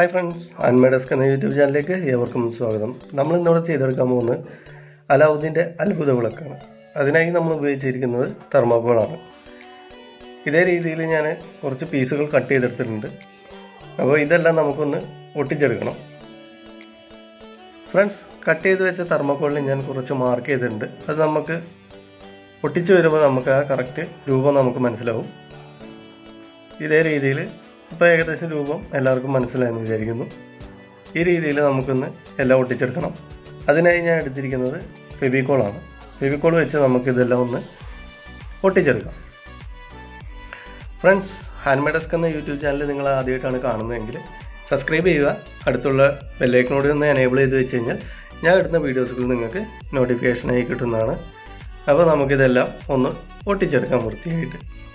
hi friends അൻമേഡസ്ക് എന്ന YouTube ചാനലിലേക്ക് ഏവർക്കും സ്വാഗതം നമ്മൾ ഇന്നിവിടെ ചെയ്തെടുക്കാൻ പോകുന്നത് അലാവുദ്ദീൻ്റെ അത്ഭുത വിളക്കാണ് അതിനായി നമ്മൾ ഉപയോഗിച്ചിരിക്കുന്നത് തെർമോക്കോളാണ് ഇതേ രീതിയിൽ ഞാൻ കുറച്ച് പീസുകൾ കട്ട് ചെയ്തെടുത്തിട്ടുണ്ട് അപ്പോൾ ഇതെല്ലാം നമുക്കൊന്ന് ഒട്ടിച്ചെടുക്കണം ഫ്രണ്ട്സ് കട്ട് ചെയ്ത് വെച്ച തെർമോക്കോളിൽ ഞാൻ കുറച്ച് മാർക്ക് ചെയ്തിട്ടുണ്ട് അത് നമുക്ക് ഒട്ടിച്ച് വരുമ്പോൾ നമുക്ക് ആ കറക്റ്റ് രൂപം നമുക്ക് മനസ്സിലാവും ഇതേ രീതിയിൽ ഇപ്പോൾ ഏകദേശം രൂപം എല്ലാവർക്കും മനസ്സിലായെന്ന് വിചാരിക്കുന്നു ഈ രീതിയിൽ നമുക്കൊന്ന് എല്ലാം ഒട്ടിച്ചെടുക്കണം അതിനായി ഞാൻ എടുത്തിരിക്കുന്നത് ഫെബിക്കോളാണ് ഫെബിക്കോൾ വെച്ച് നമുക്കിതെല്ലാം ഒന്ന് ഒട്ടിച്ചെടുക്കാം ഫ്രണ്ട്സ് ഹാൻഡ് ഡെസ്ക് എന്ന യൂട്യൂബ് ചാനൽ നിങ്ങൾ ആദ്യമായിട്ടാണ് കാണുന്നതെങ്കിൽ സബ്സ്ക്രൈബ് ചെയ്യുക അടുത്തുള്ള ബെല്ലൈക്കനോട് ഒന്ന് എനേബിൾ ചെയ്ത് വെച്ച് കഴിഞ്ഞാൽ ഞാൻ ഇടുന്ന വീഡിയോസുകൾ നിങ്ങൾക്ക് നോട്ടിഫിക്കേഷനായി കിട്ടുന്നതാണ് അപ്പോൾ നമുക്കിതെല്ലാം ഒന്ന് ഒട്ടിച്ചെടുക്കാം വൃത്തിയായിട്ട്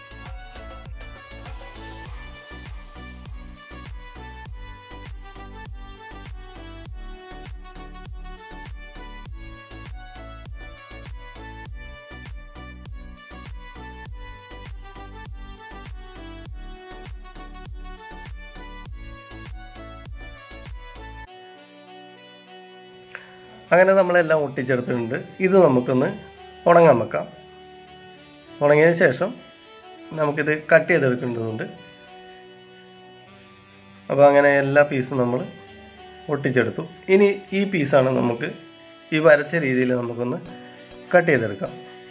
അങ്ങനെ നമ്മളെല്ലാം ഒട്ടിച്ചെടുത്തിട്ടുണ്ട് ഇത് നമുക്കൊന്ന് ഉണങ്ങാൻ വെക്കാം ഉണങ്ങിയതിന് ശേഷം നമുക്കിത് കട്ട് ചെയ്തെടുക്കേണ്ടതുണ്ട് അപ്പോൾ അങ്ങനെ എല്ലാ പീസും നമ്മൾ ഒട്ടിച്ചെടുത്തു ഇനി ഈ പീസാണ് നമുക്ക് ഈ വരച്ച രീതിയിൽ നമുക്കൊന്ന് കട്ട് ചെയ്തെടുക്കാം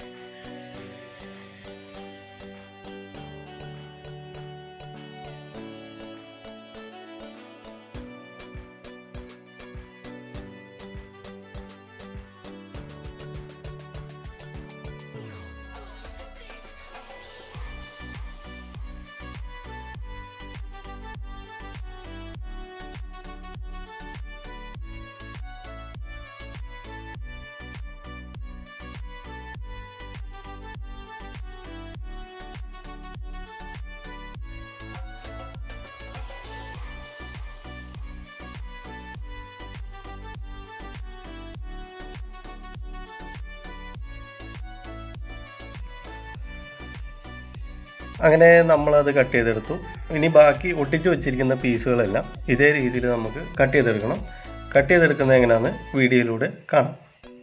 അങ്ങനെ നമ്മളത് കട്ട് ചെയ്തെടുത്തു ഇനി ബാക്കി ഒട്ടിച്ചു വെച്ചിരിക്കുന്ന പീസുകളെല്ലാം ഇതേ രീതിയിൽ നമുക്ക് കട്ട് ചെയ്തെടുക്കണം കട്ട് ചെയ്തെടുക്കുന്നത് എങ്ങനെയാണെന്ന് വീഡിയോയിലൂടെ കാണാം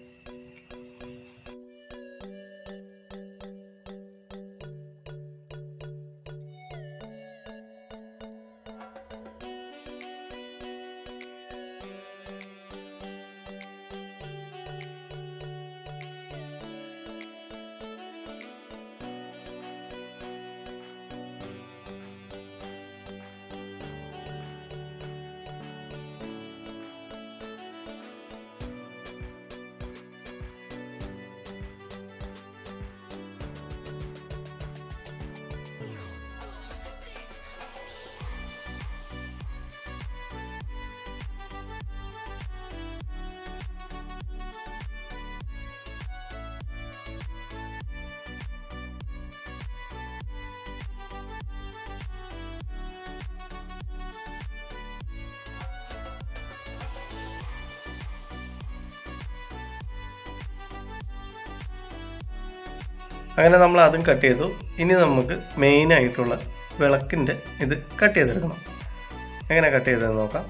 അങ്ങനെ നമ്മൾ അതും കട്ട് ചെയ്തു ഇനി നമുക്ക് മെയിൻ ആയിട്ടുള്ള വിളക്കിൻ്റെ ഇത് കട്ട് ചെയ്തെടുക്കണം എങ്ങനെ കട്ട് ചെയ്തതെന്ന് നോക്കാം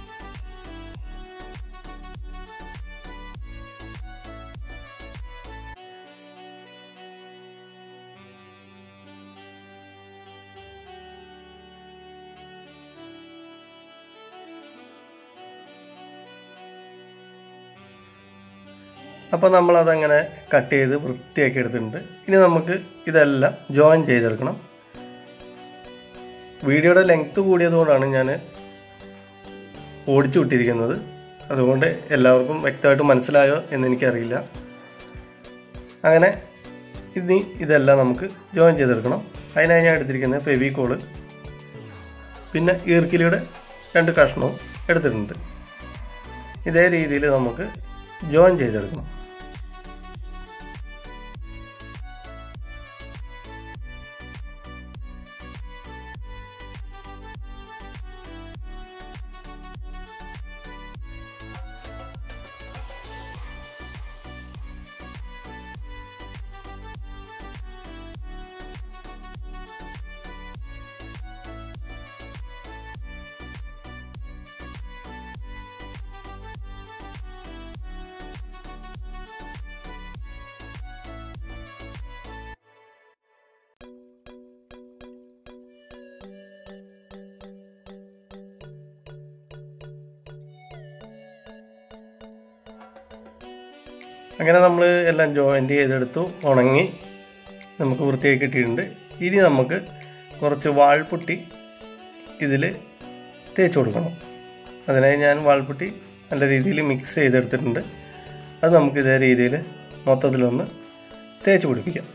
അപ്പോൾ നമ്മളതങ്ങനെ കട്ട് ചെയ്ത് വൃത്തിയാക്കി എടുത്തിട്ടുണ്ട് ഇനി നമുക്ക് ഇതെല്ലാം ജോയിൻ ചെയ്തെടുക്കണം വീഡിയോയുടെ ലെങ്ത്ത് കൂടിയതുകൊണ്ടാണ് ഞാൻ ഓടിച്ചു വിട്ടിരിക്കുന്നത് അതുകൊണ്ട് എല്ലാവർക്കും വ്യക്തമായിട്ട് മനസ്സിലായോ എന്ന് എനിക്കറിയില്ല അങ്ങനെ ഇനി ഇതെല്ലാം നമുക്ക് ജോയിൻ ചെയ്തെടുക്കണം അതിനായി ഞാൻ എടുത്തിരിക്കുന്നത് ഫെവിക്കോള് പിന്നെ ഈർക്കിലിയുടെ രണ്ട് കഷ്ണവും എടുത്തിട്ടുണ്ട് ഇതേ രീതിയിൽ നമുക്ക് ജോയിൻ ചെയ്തെടുക്കണം അങ്ങനെ നമ്മൾ എല്ലാം ജോയിൻ്റ് ചെയ്തെടുത്തു ഉണങ്ങി നമുക്ക് വൃത്തിയായി കിട്ടിയിട്ടുണ്ട് ഇനി നമുക്ക് കുറച്ച് വാൾപുട്ടി ഇതിൽ തേച്ച് കൊടുക്കണം അതിനായി ഞാൻ വാൾപുട്ടി നല്ല രീതിയിൽ മിക്സ് ചെയ്തെടുത്തിട്ടുണ്ട് അത് നമുക്ക് ഇതേ രീതിയിൽ മൊത്തത്തിലൊന്ന് തേച്ച് പിടിപ്പിക്കാം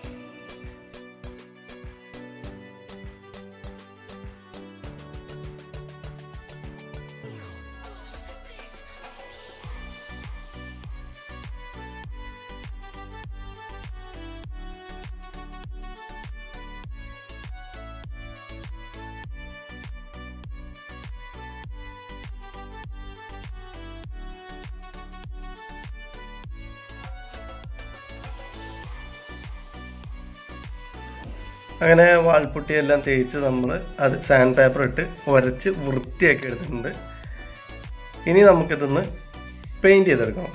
അങ്ങനെ വാൾപുട്ടി എല്ലാം തേച്ച് നമ്മൾ അത് സാൻഡ് പേപ്പർ ഇട്ട് ഉരച്ച് വൃത്തിയാക്കി എടുത്തിട്ടുണ്ട് ഇനി നമുക്കിതൊന്ന് പെയിൻറ് ചെയ്തെടുക്കണം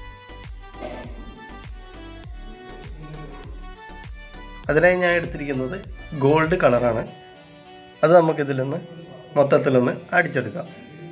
അതിനായി ഞാൻ എടുത്തിരിക്കുന്നത് ഗോൾഡ് കളറാണ് അത് നമുക്കിതിലൊന്ന് മൊത്തത്തിലൊന്ന് അടിച്ചെടുക്കാം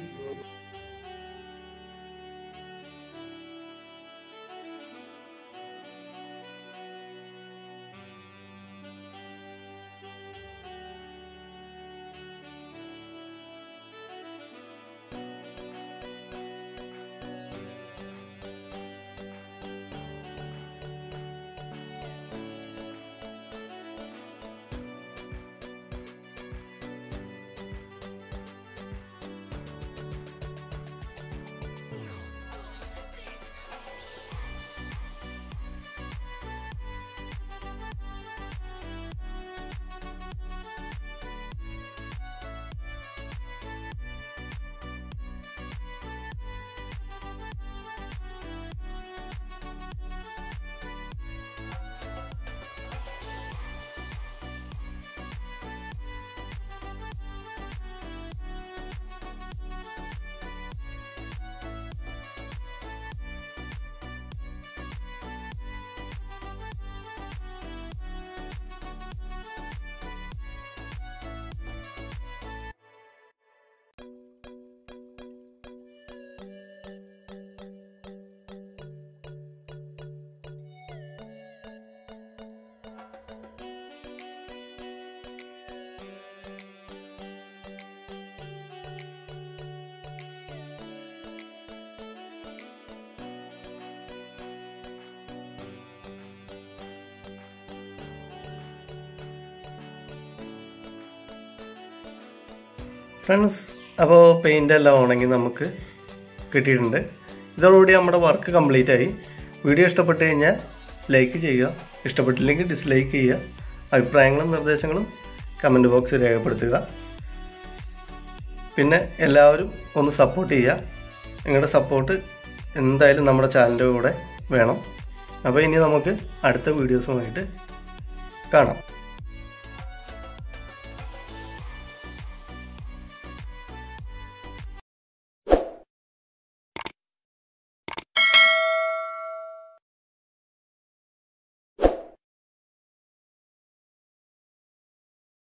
ഫ്രണ്ട്സ് അപ്പോൾ പെയിൻ്റ് എല്ലാം ഉണങ്ങി നമുക്ക് കിട്ടിയിട്ടുണ്ട് ഇതോടുകൂടി നമ്മുടെ വർക്ക് കംപ്ലീറ്റ് ആയി വീഡിയോ ഇഷ്ടപ്പെട്ട് കഴിഞ്ഞാൽ ലൈക്ക് ചെയ്യുക ഇഷ്ടപ്പെട്ടില്ലെങ്കിൽ ഡിസ്ലൈക്ക് ചെയ്യുക അഭിപ്രായങ്ങളും നിർദ്ദേശങ്ങളും കമൻറ്റ് ബോക്സിൽ രേഖപ്പെടുത്തുക പിന്നെ എല്ലാവരും ഒന്ന് സപ്പോർട്ട് ചെയ്യുക നിങ്ങളുടെ സപ്പോർട്ട് എന്തായാലും നമ്മുടെ ചാനലിൻ്റെ കൂടെ വേണം അപ്പോൾ ഇനി നമുക്ക് അടുത്ത വീഡിയോസുമായിട്ട് കാണാം